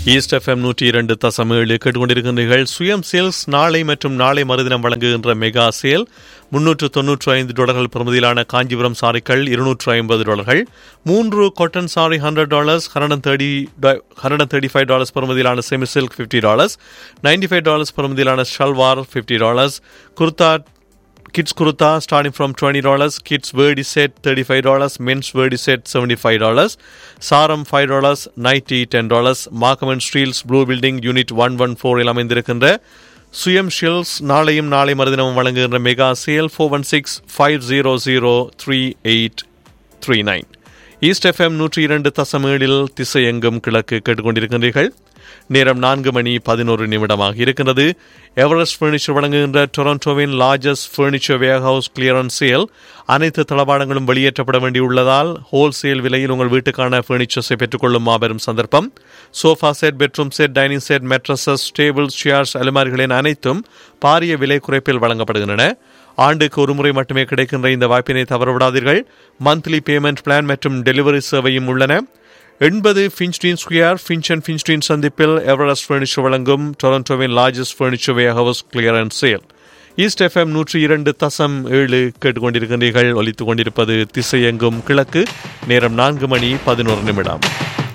east FM நூற்றி இரண்டு தசம் ஏழு கேட்டுக்கொண்டிருக்கின்றீர்கள் சுயம் சேல்ஸ் நாளை மற்றும் நாளை மறுதினம் வழங்குகின்ற மெகா சேல் முன்னூற்று தொன்னூற்று ஐந்து டாலர்கள் பெறுமதியிலான காஞ்சிபுரம் சாரிகள் இருநூற்று ஐம்பது டாலர்கள் மூன்று cotton sari hundred dollars hundred thirty hundred thirty five dollars பெறுமதியிலான semi silk fifty dollars ninety five dollars பெறுமதியிலான salwar fifty dollars kurta kids kurta starting from $20 kids verdi set $35 men's verdi set $75 சாரம் $5 nightie $10 Markham Steeles blue building unit one one ஃபோரில் அமைந்திருக்கின்ற Suyam silks நாளையும் நாளை மறுதினமும் வழங்குகின்ற mega sale four one six five zero zero three eight three nine East FM நூற்றி இரண்டு தசம் ஏழில் திசை எங்கும் கிழக்கு கேட்டுக்கொண்டிருக்கின்றீர்கள் நேரம் நான்கு மணி பதினோரு நிமிடமாக இருக்கிறது எவரெஸ்ட் ஃபர்னிச்சர் வழங்குகின்ற டொரண்டோவின் largest furniture warehouse clearance sale அனைத்து தளபாடங்களும் வெளியேற்றப்பட வேண்டியுள்ளதால் ஹோல்சேல் விலையில் உங்கள் வீட்டுக்கான ஃபர்னிச்சர்ஸை பெற்றுக்கொள்ளும் மாபெரும் சந்தர்ப்பம் sofa set bedroom set dining set mattresses tables chairs அலுமாரிகளின் அனைத்தும் பாரிய விலை குறைப்பில் வழங்கப்படுகின்றன ஆண்டுக்கு ஒரு முறை மட்டுமே கிடைக்கின்ற இந்த வாய்ப்பினை தவறவிடாதீர்கள் மந்த்லி பேமெண்ட் பிளான் மற்றும் டெலிவரி சேவையும் உள்ளன எண்பது Finstein square Finch and Finstein சந்திப்பில் எவரெஸ்ட் ஃபர்னிச்சர் வழங்கும் டொரண்டோவின் largest furniture warehouse clearance sale East FM நூற்றி இரண்டு தசம் ஏழு கேட்டுக்கொண்டிருக்கின்றீர்கள் ஒலித்துக் கொண்டிருப்பது திசை எங்கும் கிழக்கு நேரம் நான்கு மணி பதினோரு நிமிடம்